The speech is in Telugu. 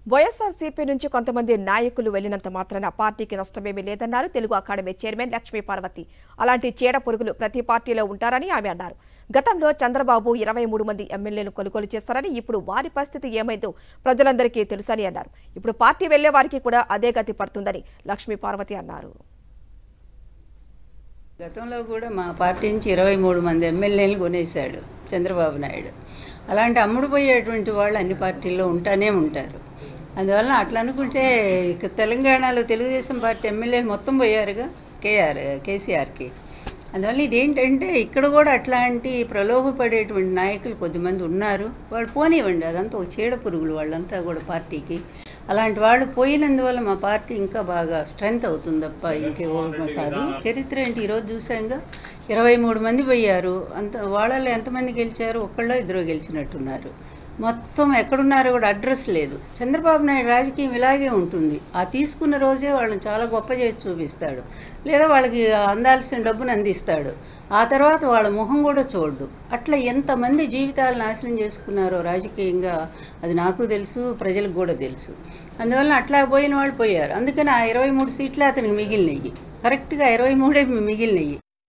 వైఎస్ఆర్సీపీ నుంచి కొంతమంది నాయకులు వెళ్లినంత మాత్రాన పార్టీకి నష్టమేమీ లేదన్నారు తెలుగు అకాడమీ చైర్మన్ లక్ష్మీ పార్వతి అలాంటి చీడ పురుగులు ప్రతి పార్టీలో ఉంటారని ఆమె అన్నారు గతంలో చంద్రబాబు ఇరవై మూడు మంది ఎమ్మెల్యేలు కొనుగోలు చేస్తారని ఇప్పుడు వారి పరిస్థితి ఏమైందో ప్రజలందరికీ తెలుసని అన్నారు ఇప్పుడు పార్టీ వెళ్లే వారికి కూడా అదే గతి పడుతుందని లక్ష్మీ పార్వతి అన్నారు గతంలో కూడా మా పార్టీ నుంచి ఇరవై మూడు మంది ఎమ్మెల్యేలు కొనేశాడు చంద్రబాబు నాయుడు అలాంటి అమ్ముడు పోయేటువంటి వాళ్ళు అన్ని పార్టీల్లో ఉంటానే ఉంటారు అందువల్ల అట్లా అనుకుంటే ఇక తెలంగాణలో తెలుగుదేశం పార్టీ ఎమ్మెల్యేలు మొత్తం పోయారుగా కేఆర్ కేసీఆర్కి అందువల్ల ఇదేంటంటే ఇక్కడ కూడా అట్లాంటి ప్రలోభపడేటువంటి నాయకులు కొద్దిమంది ఉన్నారు వాళ్ళు పోనివ్వండి అదంతా ఒక చీడ పురుగులు వాళ్ళంతా కూడా పార్టీకి అలాంటి వాళ్ళు పోయినందువల్ల మా పార్టీ ఇంకా బాగా స్ట్రెంగ్త్ అవుతుంది తప్ప ఇంకేమో కాదు చరిత్ర ఏంటి ఈరోజు చూసాంగా ఇరవై మూడు మంది పోయారు అంత వాళ్ళలో ఎంతమంది గెలిచారు ఒక్కళ్ళో ఇద్దరు గెలిచినట్టున్నారు మొత్తం ఎక్కడున్నారో కూడా అడ్రస్ లేదు చంద్రబాబు నాయుడు రాజకీయం ఇలాగే ఉంటుంది ఆ తీసుకున్న రోజే వాళ్ళని చాలా గొప్ప చేసి చూపిస్తాడు లేదా వాళ్ళకి అందాల్సిన డబ్బును అందిస్తాడు ఆ తర్వాత వాళ్ళ మొహం కూడా చూడు అట్లా ఎంతమంది జీవితాలు నాశనం చేసుకున్నారో రాజకీయంగా అది నాకు తెలుసు ప్రజలకు కూడా తెలుసు అందువల్ల అట్లా పోయిన వాళ్ళు పోయారు అందుకని ఆ ఇరవై మూడు సీట్లే అతనికి మిగిలినవి కరెక్ట్గా ఇరవై మూడే మిగిలినవి